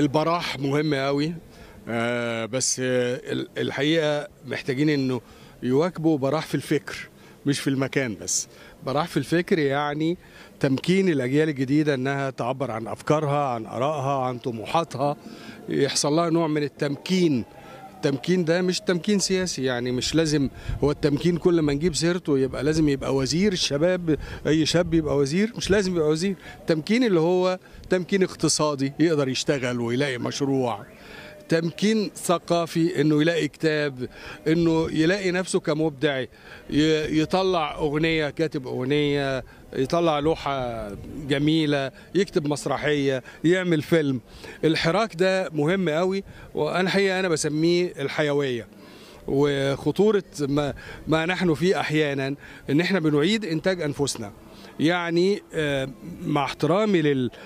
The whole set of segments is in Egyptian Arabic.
البراح مهم قوي آه، بس آه، ال- الحقيقه محتاجين انه يواكبوا براح في الفكر مش في المكان بس براح في الفكر يعني تمكين الاجيال الجديده انها تعبر عن افكارها عن ارائها عن طموحاتها يحصل لها نوع من التمكين التمكين ده مش تمكين سياسي يعني مش لازم هو التمكين كل ما نجيب سيرته يبقى لازم يبقى وزير الشباب اي شاب يبقى وزير مش لازم يبقى وزير التمكين اللي هو تمكين اقتصادي يقدر يشتغل ويلاقي مشروع تمكين ثقافي انه يلاقي كتاب انه يلاقي نفسه كمبدع ي- يطلع اغنيه كاتب اغنيه يطلع لوحه جميله يكتب مسرحيه يعمل فيلم الحراك ده مهم قوي وانا حقيقه انا بسميه الحيويه وخطوره ما ما نحن فيه احيانا ان احنا بنعيد انتاج انفسنا يعني آه، مع احترامي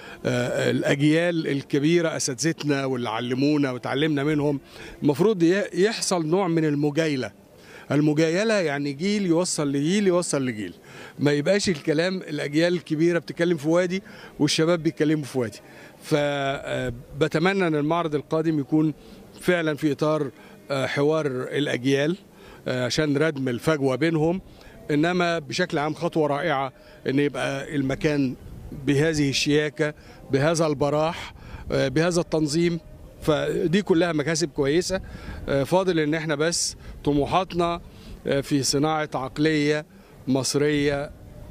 للاجيال الكبيره اساتذتنا واللي علمونا وتعلمنا منهم المفروض ي- يحصل نوع من المجايله المجايله يعني جيل يوصل لجيل يوصل لجيل ما يبقاش الكلام الاجيال الكبيره بتتكلم في وادي والشباب بيتكلموا في وادي فبتمنى ان المعرض القادم يكون فعلا في اطار آه، حوار الاجيال آه، عشان ردم الفجوه بينهم انما بشكل عام خطوه رائعه ان يبقى المكان بهذه الشياكه بهذا البراح آه، بهذا التنظيم فدي كلها مكاسب كويسه آه، فاضل ان احنا بس طموحاتنا آه، في صناعه عقليه مصريه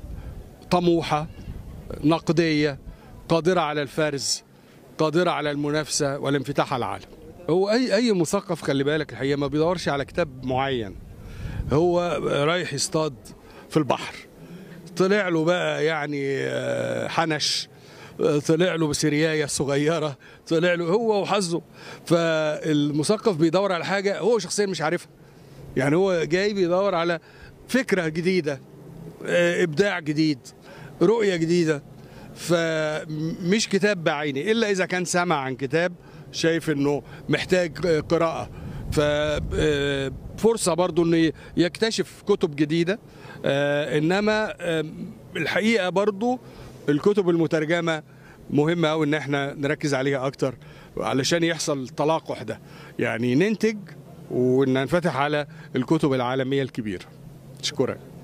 طموحه نقديه قادره على الفرز قادره على المنافسه والانفتاح على العالم هو اي اي مثقف خلي بالك الحقيقه ما بيدورش على كتاب معين هو رايح يصطاد في البحر طلع له بقى يعني آه، حنش آه، طلع له بسريايه صغيره طلع له هو وحظه فالمثقف بيدور على حاجه هو شخصيا مش عارفها يعني هو جاي بيدور على فكره جديده آه، ابداع جديد رؤيه جديده فمش كتاب بعينه الا اذا كان سمع عن كتاب شايف انه محتاج آه، قراءه ففرصه برضو انه يكتشف كتب جديده آه، انما آه، الحقيقه برضو الكتب المترجمه مهمه قوي ان احنا نركز عليها اكتر علشان يحصل التلاقح ده يعني ننتج وننفتح على الكتب العالميه الكبيره اشكرك